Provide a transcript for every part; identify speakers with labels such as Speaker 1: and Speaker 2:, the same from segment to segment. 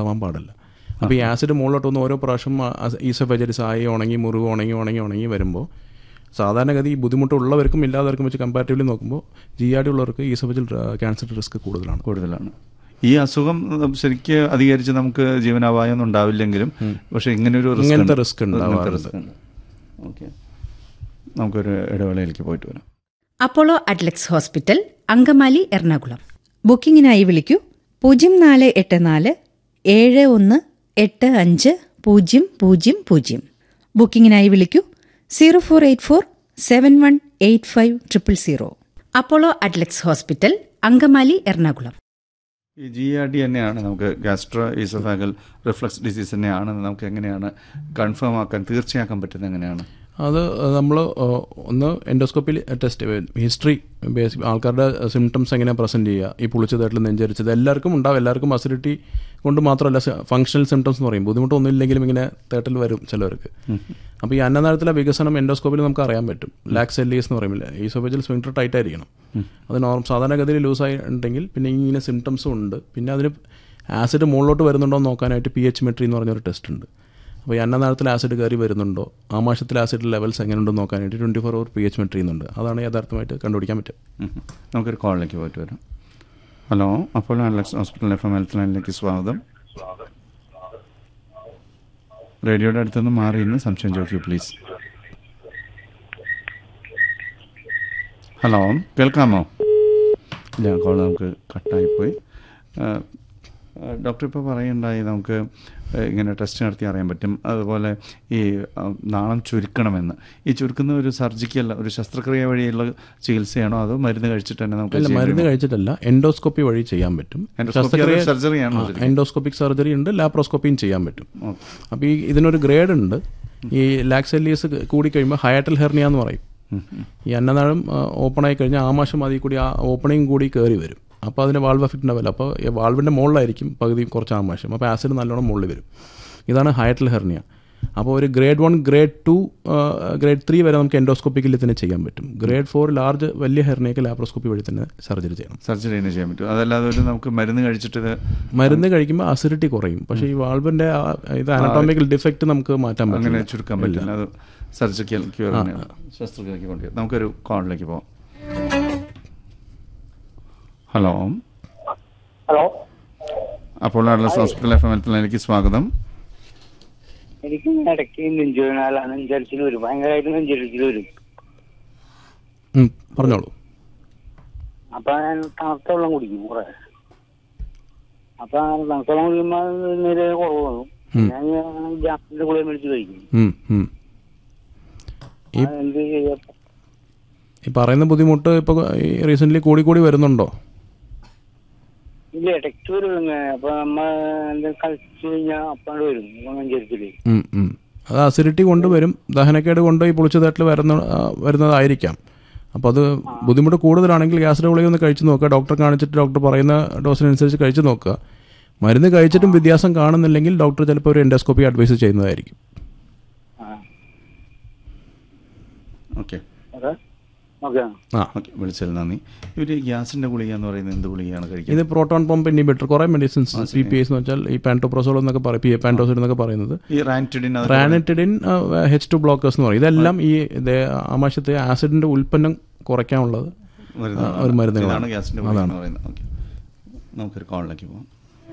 Speaker 1: ഉണ്ടാവാൻ പാടില്ല അപ്പോൾ ഈ ആസിഡ് മുകളിലോട്ട് വന്ന് ഓരോ പ്രാവശ്യം ഈസഫജരിസ് ആയി ഉണങ്ങി മുറിവ് ഉണങ്ങി ഉണങ്ങി ഉണങ്ങി വരുമ്പോൾ സാധാരണഗതി ഈ ബുദ്ധിമുട്ടുള്ളവർക്കും ഇല്ലാത്തവർക്കും വെച്ച് കമ്പാരിറ്റീവ്ലി നോക്കുമ്പോൾ ജി ആർ ഡി ഉള്ളവർക്ക് ഈസഫജൽ ക്യാൻസർ റിസ്ക് കൂടുതലാണ്
Speaker 2: കൂടുതലാണ് ഈ അസുഖം ശരിക്ക് അധികരിച്ച് നമുക്ക് ജീവനാപായം ഒന്നും ഉണ്ടാവില്ലെങ്കിലും പക്ഷെ ഇങ്ങനെ ഒരു
Speaker 1: ഇങ്ങനത്തെ risk ഉണ്ടാവാറുണ്ട്.
Speaker 2: ഓക്കെ നമുക്കൊരു ഇടവേളയിലേക്ക് പോയിട്ട് വരാം
Speaker 3: അപ്പോളോ അഡ്ലക്സ് ഹോസ്പിറ്റൽ അങ്കമാലി എറണാകുളം ബുക്കിംഗിനായി വിളിക്കൂ പൂജ്യം നാല് എട്ട് നാല് ഏഴ് ഒന്ന് എട്ട് അഞ്ച് പൂജ്യം പൂജ്യം പൂജ്യം ബുക്കിംഗിനായി വിളിക്കൂ zero four eight four seven one eight five triple zero Apollo Adlux hospital Angamaly Ernakulam
Speaker 2: ഈ ജി ആർ ഡി തന്നെയാണ് നമുക്ക് ഗാസ്ട്രോ ഈസോഫാഗൽ റിഫ്ലക്സ് ഡിസീസ് തന്നെയാണെന്ന് നമുക്ക് എങ്ങനെയാണ് കൺഫേം ആക്കാൻ തീർച്ചയാക്കാൻ പറ്റുന്നത് എങ്ങനെയാണ്
Speaker 1: അത് നമ്മൾ ഒന്ന് എൻഡോസ്കോപ്പിൽ ടെസ്റ്റ് ഹിസ്റ്ററി ബേസിക് ആൾക്കാരുടെ സിംറ്റംസ് എങ്ങനെ പ്രസൻറ്റ് ചെയ്യുക ഈ പുളിച്ചതായിട്ടുള്ള നെഞ്ചരിച്ചത് എല്ലാവർക്കും ഉണ്ടാവും എല്ലാവർക്കും അസിഡിറ്റി കൊണ്ട് മാത്രമല്ല ഫങ്ഷണൽ സിംറ്റംസ് എന്ന് പറയും ബുദ്ധിമുട്ടൊന്നും ഇല്ലെങ്കിലും ഇങ്ങനെ തേട്ടൽ വരും ചിലവർക്ക് അപ്പോൾ ഈ അന്നനാളത്തിലെ വികസനം എൻഡോസ്കോപ്പിൽ നമുക്ക് അറിയാൻ പറ്റും ലാക്സ് എല്ലീസ് എന്ന് പറയുമ്പോൾ ഈ സോഫേജിൽ സ്വിങ്റ്റർ ടൈറ്റ് ആയിരിക്കണം അത് നോർം സാധാരണഗതിയിൽ ലൂസായി ഉണ്ടെങ്കിൽ പിന്നെ ഇങ്ങനെ സിംറ്റംസും ഉണ്ട് പിന്നെ അതിന് ആസിഡ് മുകളിലോട്ട് വരുന്നുണ്ടോ എന്ന് നോക്കാനായിട്ട് പി എച്ച് മെട്രി എന്ന് പറഞ്ഞൊരു ടെസ്റ്റ് ഉണ്ട് അപ്പോൾ ഈ അന്നനാളത്തിൽ ആസിഡ് കയറി വരുന്നുണ്ടോ ആമാശത്തിൽ ആസിഡ് ലെവൽസ് എങ്ങനെയുണ്ടെന്ന് നോക്കാനായിട്ട് twenty four hour P H metry എന്നുണ്ട് അതാണ് യഥാർത്ഥമായിട്ട് കണ്ടുപിടിക്കാൻ പറ്റും
Speaker 2: ഉം. നമുക്കൊരു കോളിലേക്ക് പോയിട്ട് വരാം ഹലോ അപ്പോൾ Adlux hospital F M health ലൈനിലേക്ക് സ്വാഗതം റേഡിയോയുടെ അടുത്തുനിന്ന് മാറി ഇന്ന് സംശയം ചോദിക്കൂ പ്ലീസ് ഹലോ കേൾക്കാമോ ഇല്ല കോൾ നമുക്ക് കട്ടായിപ്പോയി ഡോക്ടർ ഇപ്പോൾ പറയുണ്ടായി നമുക്ക് ഏഹ്, ഇങ്ങനെ ടെസ്റ്റ് നടത്തി അറിയാൻ പറ്റും അതുപോലെ ഈ ആ, നാളം ചുരുക്കണമെന്ന് ഈ ചുരുക്കുന്ന ഒരു സർജിക്കൽ ഒരു ശസ്ത്രക്രിയ വഴിയുള്ള ചികിത്സയാണോ അതോ മരുന്ന് കഴിച്ചിട്ട് തന്നെ നമുക്ക്
Speaker 1: അല്ല
Speaker 2: ചെയ്യാൻ
Speaker 1: മരുന്ന്
Speaker 2: കഴിയുമോ?
Speaker 1: കഴിച്ചിട്ടല്ല എൻഡോസ്കോപ്പി വഴി ചെയ്യാൻ പറ്റും
Speaker 2: Endoscopy അത് surgery ആണോ
Speaker 1: ആ, എൻഡോസ്കോപ്പിക് സർജറി ഉണ്ട് ലാപ്രോസ്കോപ്പിയും ചെയ്യാൻ പറ്റും
Speaker 2: ഓക്കെ.
Speaker 1: അപ്പോൾ ഈ ഇതിനൊരു ഗ്രേഡ് ഉണ്ട് ഈ ലാക്സെല്ലീസ് കൂടി കഴിയുമ്പോൾ ഹയാറ്റൽ ഹെർണിയ എന്ന് പറയും
Speaker 2: ഉം, ഉം.
Speaker 1: ഈ അന്നനാളം ഓപ്പൺ ആയി കഴിഞ്ഞാൽ ആമാശം അതിൽ കൂടി ആ ഓപ്പണിങ് കൂടി കയറി വരും അപ്പോൾ അതിന് വാൾവ് എഫക്റ്റ് ഉണ്ടാവില്ല അപ്പോൾ ഈ വാൾവിൻ്റെ മുകളിലായിരിക്കും പകുതി കുറച്ച് ആമാശം അപ്പോൾ ആസിഡ് നല്ലോണം മുകളിൽ വരും ഇതാണ് ഹയറ്റൽ ഹെർണിയ അപ്പോൾ ഒരു grade one grade two grade three വരെ നമുക്ക് എൻഡോസ്കോപ്പിക്കൽ തന്നെ ചെയ്യാൻ പറ്റും ഗ്രേഡ് ഫോർ ലാർജ് വലിയ ഹെർണിയക്ക് ലാപ്രോസ്കോപ്പി വഴി തന്നെ സർജറി ചെയ്യണം
Speaker 2: സർജറി തന്നെ ചെയ്യാൻ പറ്റും അതല്ലാതെ ഒരു നമുക്ക് മരുന്ന് കഴിച്ചിട്ട് ഇത്
Speaker 1: മരുന്ന് കഴിക്കുമ്പോൾ അസിഡിറ്റി കുറയും പക്ഷേ ഈ വാൾവിൻ്റെ ഇത് അനട്ടോമിക്കൽ ഡിഫക്റ്റ് നമുക്ക് മാറ്റാൻ
Speaker 2: അങ്ങനെ
Speaker 1: പറ്റില്ല
Speaker 2: ചുരുക്കാൻ പറ്റില്ല അത് സർജിക്കൽ ക്യൂർ തന്നെയാണ് ശസ്ത്രക്രിയക്ക് കൊണ്ടുവരും നമുക്കൊരു കോളിലേക്ക് പോവാം ഹലോ
Speaker 4: ഹലോ
Speaker 2: അപ്പോൾ അഡ്ലസ് ഹോസ്പിറ്റൽ എഫ് എം ഹെൽത്തിലേക്ക് സ്വാഗതം
Speaker 4: എനിക്ക് ഇടയ്ക്ക് നെഞ്ചുവേദന നെഞ്ചരിച്ചിൽ വരും ഭയങ്കരമായിട്ട് നെഞ്ചരിച്ചിൽ വരും
Speaker 1: ഉം, പറഞ്ഞോളൂ
Speaker 4: അപ്പൊ ഞാൻ തണുത്ത വെള്ളം കുടിക്കും കുറെ അപ്പൊ തണുത്ത വെള്ളം കുടിക്കുമ്പോ നേരെ കുറവ് വന്നു ഞാൻ ഗ്യാസിന്റെ കൂടെ മേടിച്ച് കഴിക്കും
Speaker 1: ഉം, ഉം. ഈ
Speaker 4: അത് എന്ത് ചെയ്യാ
Speaker 1: ഈ പറയുന്ന ബുദ്ധിമുട്ട് ഇപ്പോൾ റീസെൻ്റ്ലി കൂടി കൂടി വരുന്നുണ്ടോ
Speaker 4: ഇല്ല ഇടയ്ക്ക് വരും ഇങ്ങനെ അപ്പൊ നമ്മ എന്തെങ്കിലും കഴിച്ചു കഴിഞ്ഞാൽ അപ്പാണ്ട് വരും അപ്പൊ നെഞ്ചരിച്ചില്
Speaker 1: ഉം, ഉം. അത് അസിഡിറ്റി കൊണ്ട് വരും ദഹനക്കേട് കൊണ്ട് ഈ പുളിച്ചതായിട്ട് വരുന്ന ആ, വരുന്നതായിരിക്കാം അപ്പോൾ അത് ബുദ്ധിമുട്ട് കൂടുതലാണെങ്കിൽ ഗ്യാസിൻ്റെ ഗുളിക ഒന്ന് കഴിച്ച് നോക്കുക ഡോക്ടറെ കാണിച്ചിട്ട് ഡോക്ടർ പറയുന്ന ഡോസിനനുസരിച്ച് കഴിച്ച് നോക്കുക മരുന്ന് കഴിച്ചിട്ടും വ്യത്യാസം കാണുന്നില്ലെങ്കിൽ ഡോക്ടർ ചിലപ്പോൾ ഒരു എൻഡോസ്കോപ്പി അഡ്വൈസ് ചെയ്യുന്നതായിരിക്കും
Speaker 4: ആ
Speaker 2: ഓക്കെ
Speaker 4: ഓക്കെ ഓക്കെ
Speaker 1: ആ
Speaker 2: ഓക്കെ വിളിച്ചതിൽ നന്ദി ഇവർ ഗ്യാസിന്റെ ഗുളിക എന്ന് പറയുന്നത് എന്ത് ഗുളികയാണ് കഴിക്കുന്നത്
Speaker 1: ഇത് പ്രോട്ടോൺ പമ്പ് ഇൻഹിബിറ്റർ കുറേ മെഡിസിൻസ് പി പി എസ് എന്ന് വെച്ചാൽ ഈ പാൻറ്റോപ്രോസോൾ എന്നൊക്കെ പറയും പി പാൻറ്റോസിഡ് എന്നൊക്കെ പറയുന്നത്
Speaker 2: ഈ റാൻറ്റിഡിൻ അത്
Speaker 1: റാനറ്റിഡിൻ എച്ച് ടു ബ്ലോക്കേഴ്സ് എന്ന് പറയും ഇതെല്ലാം ഈ ദേ- ആമാശയത്തെ ആസിഡിന്റെ ഉൽപ്പന്നം കുറയ്ക്കാനുള്ളത്
Speaker 2: മരുന്നാണ്.
Speaker 1: ആ, ഒരു മരുന്നുകളാണ്.
Speaker 2: ഇതാണ് ഗ്യാസിന്റെ ഗുളിക എന്ന് പറയുന്നത് ഓക്കെ നമുക്കൊരു കോളിലേക്ക് പോകാം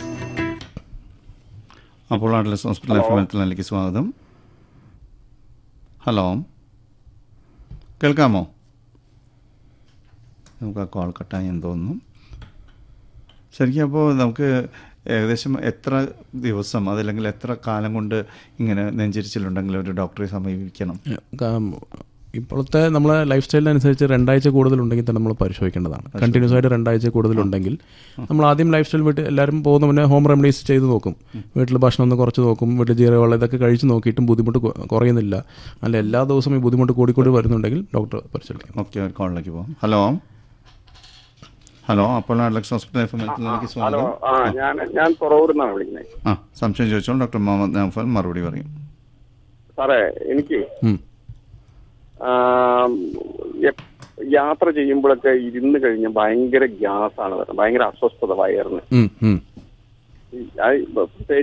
Speaker 2: അപ്പോൾ അഡ്ലസ് ഹോസ്പിറ്റൽ എഫ് എം ഹെൽത്തിലേക്ക് സ്വാഗതം ഹലോ കേൾക്കാമോ നമുക്ക് ആ കോൾ കട്ടായി എന്ന് തോന്നുന്നു ശരിക്കും അപ്പോൾ നമുക്ക് ഏകദേശം എത്ര ദിവസം അതല്ലെങ്കിൽ എത്ര കാലം കൊണ്ട് ഇങ്ങനെ നെഞ്ചിരിച്ചിലുണ്ടെങ്കിൽ ഒരു ഡോക്ടറെ സമീപിക്കണം
Speaker 1: കാ- ഇപ്പോഴത്തെ നമ്മളെ ലൈഫ് സ്റ്റൈലിനനുസരിച്ച് രണ്ടാഴ്ച കൂടുതലുണ്ടെങ്കിൽ തന്നെ നമ്മൾ പരിശോധിക്കേണ്ടതാണ് കണ്ടിന്യൂസ് ആയിട്ട് രണ്ടാഴ്ച കൂടുതലുണ്ടെങ്കിൽ നമ്മൾ ആദ്യം ലൈഫ് സ്റ്റൈൽ വീട്ടിൽ എല്ലാവരും പോകുന്ന മുന്നേ ഹോം റെമഡീസ് ചെയ്ത് നോക്കും വീട്ടിൽ ഭക്ഷണം ഒന്ന് കുറച്ച് നോക്കും വീട്ടിൽ ജീരകവെള്ളം ഇതൊക്കെ കഴിച്ച് നോക്കിയിട്ടും ബുദ്ധിമുട്ട് കൊ- കുറയുന്നില്ല അല്ല എല്ലാ ദിവസവും ഈ ബുദ്ധിമുട്ട് കൂടിക്കൂടി വരുന്നുണ്ടെങ്കിൽ ഡോക്ടർ പരിശോധിക്കണം
Speaker 2: ഓക്കെ ഒരു കോളിലേക്ക് പോകാം ഹലോ ഹലോ അപ്പോൾ അലക്സ് ഹോസ്പിറ്റൽ എഫ് എം ഹെൽത്തിലേക്ക്
Speaker 5: ഹലോ
Speaker 2: സ്വാഗതം
Speaker 5: ആ ഞാൻ ഞാൻ തുറവൂരിൽ നിന്നാണ് വിളിക്കുന്നത്
Speaker 2: ആ സംശയം ചോദിച്ചോളൂ ഡോക്ടർ മുഹമ്മദ് നൗഫൽ മറുപടി പറയും
Speaker 5: സാറേ എനിക്ക്
Speaker 1: ഉം.
Speaker 5: ആം, എപ്- യാത്ര ചെയ്യുമ്പോഴൊക്കെ ഇരുന്ന് കഴിഞ്ഞ് ഭയങ്കര ഗ്യാസ് ആണ് വരുന്നത് ഭയങ്കര അസ്വസ്ഥത വയറിന്
Speaker 1: ഉം, ഉം.
Speaker 5: ഈ- ആ, പ്രത്യേകിച്ച്